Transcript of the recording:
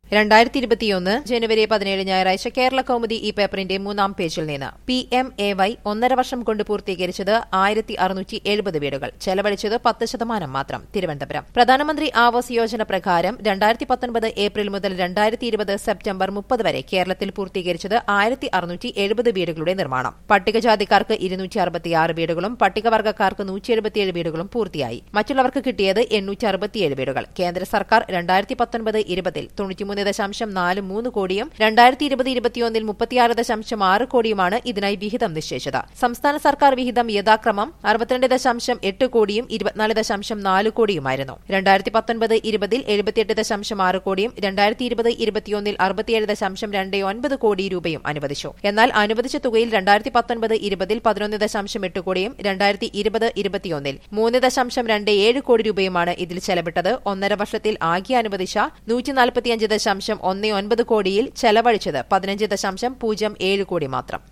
രണ്ടായിരത്തി ഇരുപത്തിയൊന്ന് ജനുവരി പതിനേഴ് ഞായറാഴ്ച കേരള കൗമുദി ഈ പേപ്പറിന്റെ മൂന്നാം പേജിൽ നിന്ന് പി എം എ വൈ ഒന്നര വർഷം കൊണ്ട് പൂർത്തീകരിച്ചത് ആയിരത്തി അറുന്നൂറ്റി എഴുപത് വീടുകൾ ചെലവഴിച്ചത് പത്ത് ശതമാനം മാത്രം തിരുവനന്തപുരം പ്രധാനമന്ത്രി ആവാസ് യോജന പ്രകാരം രണ്ടായിരത്തി പത്തൊൻപത് ഏപ്രിൽ മുതൽ രണ്ടായിരത്തി ഇരുപത് സെപ്റ്റംബർ മുപ്പത് വരെ കേരളത്തിൽ പൂർത്തീകരിച്ചത് ആയിരത്തി അറുന്നൂറ്റി എഴുപത് വീടുകളുടെ നിർമ്മാണം പട്ടികജാതിക്കാർക്ക് ഇരുന്നൂറ്റി അറുപത്തിയാറ് വീടുകളും പട്ടികവർഗ്ഗക്കാർക്ക് നൂറ്റി എഴുപത്തിയേഴ് വീടുകളും പൂർത്തിയായി മറ്റുള്ളവർക്ക് കിട്ടിയത് എണ്ണൂറ്റി അറുപത്തിയേഴ് വീടുകൾ കേന്ദ്ര സർക്കാർ രണ്ടായിരത്തി പത്തൊൻപത് ഇരുപതിൽ തൊണ്ണൂറ്റിമൂന്ന് ദശാംശം നാല് മൂന്ന് കോടിയും രണ്ടായിരത്തി ഇരുപത് ഇരുപത്തിയൊന്നിൽ മുപ്പത്തിയാറ് ദശാംശം ആറ് കോടിയുമാണ് ഇതിനായി വിഹിതം നിശ്ചയിച്ചത് സംസ്ഥാന സർക്കാർ വിഹിതം യഥാക്രമം അറുപത്തിരണ്ട് ദശാംശം എട്ട് കോടിയും ഇരുപത്തിനാല് ദശാംശം നാല് കോടിയുമായിരുന്നു രണ്ടായിരത്തി പത്തൊൻപത് ഇരുപതിൽ എഴുപത്തിയെട്ട് ദശാംശം ആറ് കോടിയും രണ്ടായിരത്തി ഇരുപത് ഇരുപത്തിയൊന്നിൽ അറുപത്തിയേഴ് ദശാംശം രണ്ട് ഒൻപത് കോടി രൂപയും അനുവദിച്ചു എന്നാൽ അനുവദിച്ച തുകയിൽ രണ്ടായിരത്തി പത്തൊൻപത് ഇരുപതിൽ പതിനൊന്ന് ദശാംശം എട്ട് കോടിയും രണ്ടായിരത്തി ഇരുപത് ഇരുപത്തിയൊന്നിൽ മൂന്ന് ദശാംശം രണ്ട് ഏഴ് കോടി രൂപയുമാണ് ഇതിൽ ചെലവിട്ടത് ഒന്നര വർഷത്തിൽ ആകെ അനുവദിച്ച നൂറ്റി നാൽപ്പത്തിയഞ്ച് ദശാംശം ഒന്ന് ഒൻപത് കോടിയിൽ ചെലവഴിച്ചത് പതിനഞ്ച് ദശാംശം പൂജ്യം ഏഴ് കോടി മാത്രം